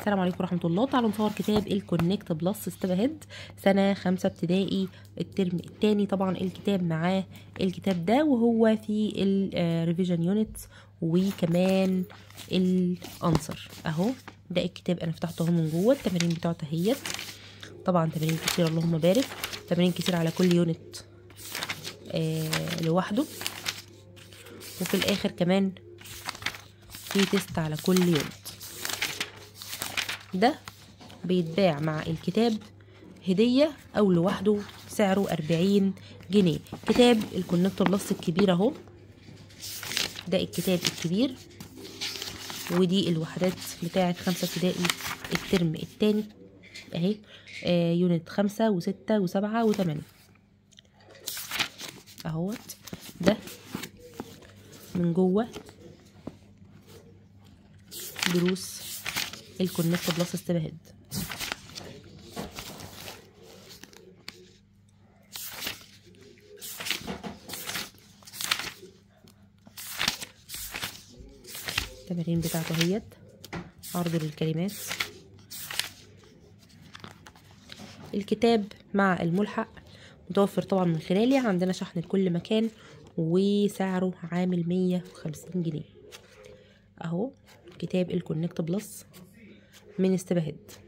السلام عليكم ورحمة الله تعالوا نصور كتاب الكونكت بلس استبهد سنة خمسة ابتدائي الترم التاني طبعا الكتاب معاه الكتاب ده وهو في الريفيجن يونت وكمان الانسر اهو ده الكتاب انا فتحته اهو من جوه التمارين بتاعته اهيت طبعا تمارين كتير اللهم بارك تمارين كتير على كل يونت آه لوحده وفي الاخر كمان في تيست على كل يونت ده بيتباع مع الكتاب هدية أو لوحده سعره أربعين جنيه كتاب الكونكت بلس الكبير أهو ده الكتاب الكبير ودي الوحدات بتاعة خمسة ابتدائي الترم التاني اهي آه يونت خمسة وستة وسبعة وثمانية اهوت ده من جوه دروس الكونكت بلس استبهد التمارين بتاعته اهيت عرض للكلمات الكتاب مع الملحق متوفر طبعا من خلالي عندنا شحن لكل مكان وسعره عامل مية وخمسين جنيه اهو كتاب الكونكت بلس من استبهد